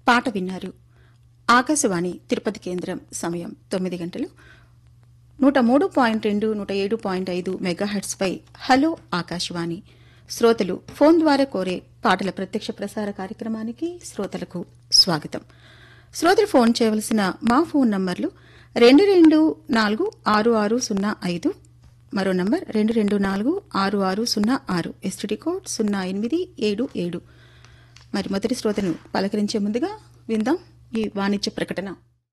పాట విన్నారు ఆకాశవాణి తిరుపతి కేంద్రం సమయం తొమ్మిది గంటలు నూట మూడు పాయింట్ రెండు నూట ఏడు పాయింట్ ఐదు మెగాహెట్స్పై హలో ఆకాశవాణి శ్రోతలు ఫోన్ ద్వారా కోరే పాటల ప్రత్యక్ష ప్రసార కార్యక్రమానికి శ్రోతలకు స్వాగతం శ్రోతలు ఫోన్ చేయవలసిన మా ఫోన్ నంబర్లు రెండు రెండు నాలుగు ఆరు ఆరు సున్నా ఐదు మరో నంబర్ రెండు రెండు నాలుగు ఆరు ఆరు సున్నా ఆరు ఎస్టీడీ కోడ్ సున్నా ఎనిమిది ఏడు ఏడు మరి మొదటి శ్రోతను పలకరించే ముందుగా విందాం ఈ వాణిజ్య ప్రకటన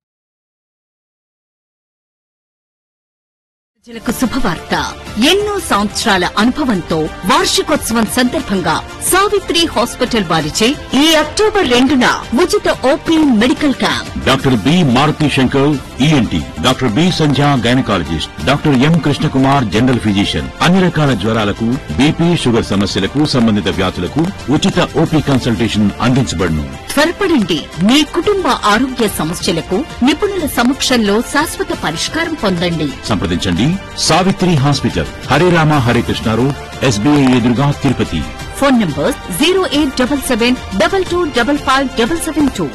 ప్రజలకు శుభవార్త ఎన్నో సంవత్సరాల అనుభవంతో వార్షికోత్సవం సందర్భంగా సావిత్రి హాస్పిటల్ వారిచే ఈ అక్టోబర్ రెండున ఉచిత OP medical camp doctor B Maruti Shankar ENT doctor B Sandhya gynaecologist doctor M Krishnakumar general physician అన్ని రకాల జ్వరాలకు బీపీ షుగర్ సమస్యలకు సంబంధిత వ్యాధులకు ఉచిత ఓపీ కన్సల్టేషన్ అందించబడును త్వరపడండి మీ కుటుంబ ఆరోగ్య సమస్యలకు నిపుణుల సమక్షంలో శాశ్వత పరిష్కారం పొందండి సంప్రదించండి Savitri hospital Hare Rama Hare Krishna road SBI ఎదురుగా Tirupati phone number zero eight double seven double two double five double seven two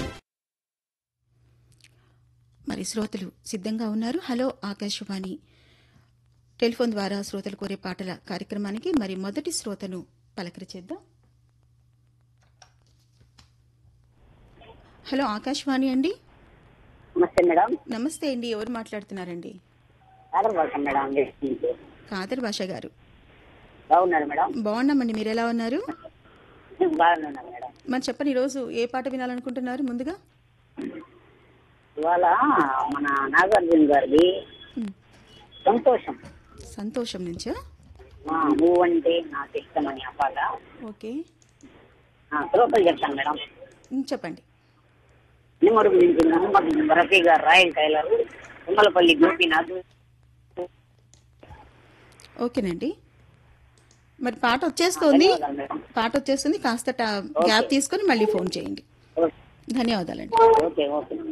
మరి శ్రోతలు సిద్ధంగా ఉన్నారు హలో ఆకాశవాణి టెలిఫోన్ ద్వారా శ్రోతలు కోరే పాటల కార్యక్రమానికి మరి మొదటి శ్రోతను పలకరిచేద్దాం హలో ఆకాశవాణి అండి నమస్తే మేడం నమస్తే అండి ఎవరు మాట్లాడుతున్నారండి ఆర్డర్ పడతాం మేడం నుంచి కాదర్ భాష గారు బాగున్నారు మేడం బాగున్నామండి మీరు ఎలా ఉన్నారు బాగున్నాను మేడం మరి చెప్పండి ఈరోజు ఏ పాట వినాలనుకుంటున్నారు ముందుగా ఇవాళ మన నాగార్జున గారిది ఉమ్, సంతోషం సంతోషం నుంచా ఆ, నువ్వంటే నాకు ఇష్టమని ఆ పాట ఓకే ఆ, శ్రోతలు చెప్తాను మేడం ఉమ్, చెప్పండి నిమ్మడుగు నుంచి మొహమ్మద్ రఫీ గారు రాయల్ టైలర్ తుమ్మలపల్లి గోపీనాథ్ ఓకేనండి మరి పాట వచ్చేస్తుంది ధన్యవాదాలు మేడం పాట వచ్చేస్తుంది కాస్త టా- గ్యాప్ తీసుకొని మళ్ళీ ఫోన్ చేయండి ఓకే ధన్యవాదాలండి ఓకే ఓకే